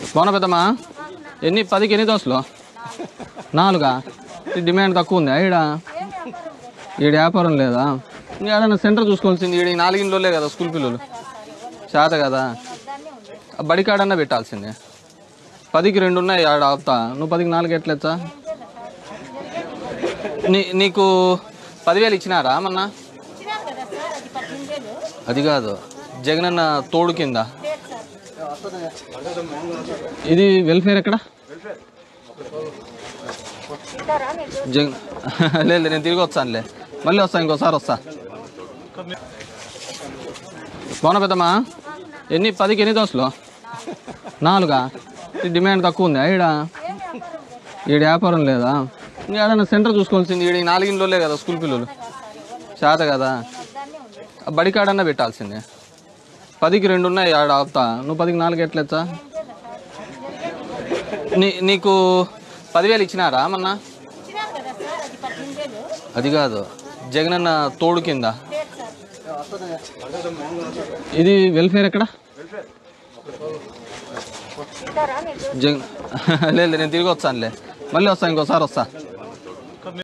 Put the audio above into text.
బాగున్నా పెద్దమ్మా ఎన్ని పదికి ఎన్ని దోశలు నాలుగా ఈ డిమాండ్ తక్కువ ఉందా ఈడ ఈడ వ్యాపారం లేదా ఇంకా ఏదైనా సెంటర్ చూసుకోవాల్సింది ఈడ ఈ నాలుగింట్లోలే కదా స్కూల్ పిల్లలు చేత కదా ఆ బడి కాడన్నా పెట్టాల్సిందే పదికి రెండు ఉన్నాయి ఆడ ఆపుతా నువ్వు పదికి నాలుగు ఎట్లెచ్చా నీ నీకు పదివేలు ఇచ్చినారా మొన్న అది కాదు జగనన్న తోడు కింద ఇది వెల్ఫేర్ ఎక్కడ జగన్ లేదు నేను తిరిగి వస్తానులే మళ్ళీ వస్తా ఇంకోసారి వస్తా బాగున్నా పెద్దమ్మా ఎన్ని పదికి ఎన్ని దోశలు నాలుగా ఈ డిమాండ్ తక్కువ ఉందా ఈడ ఈడ వ్యాపారం లేదా ఇంకా ఏదైనా సెంటర్ చూసుకోవాల్సింది ఈడ ఈ నాలుగింట్లోలే కదా స్కూల్ పిల్లలు చేత కదా ఆ బడి కాడన్నా పెట్టాల్సిందే పదికి రెండు ఉన్నాయి ఆడ ఆపుతా నువ్వు పదికి నాలుగు ఎట్లెచ్చా నీ నీకు పదివేలు ఇచ్చినారా మొన్న అది కాదు జగనన్న తోడు కింద ఇది వెల్ఫేర్ ఎక్కడ జగన్ లేదు నేను తిరిగి వస్తానులే మళ్ళీ వస్తా ఇంకోసారి వస్తా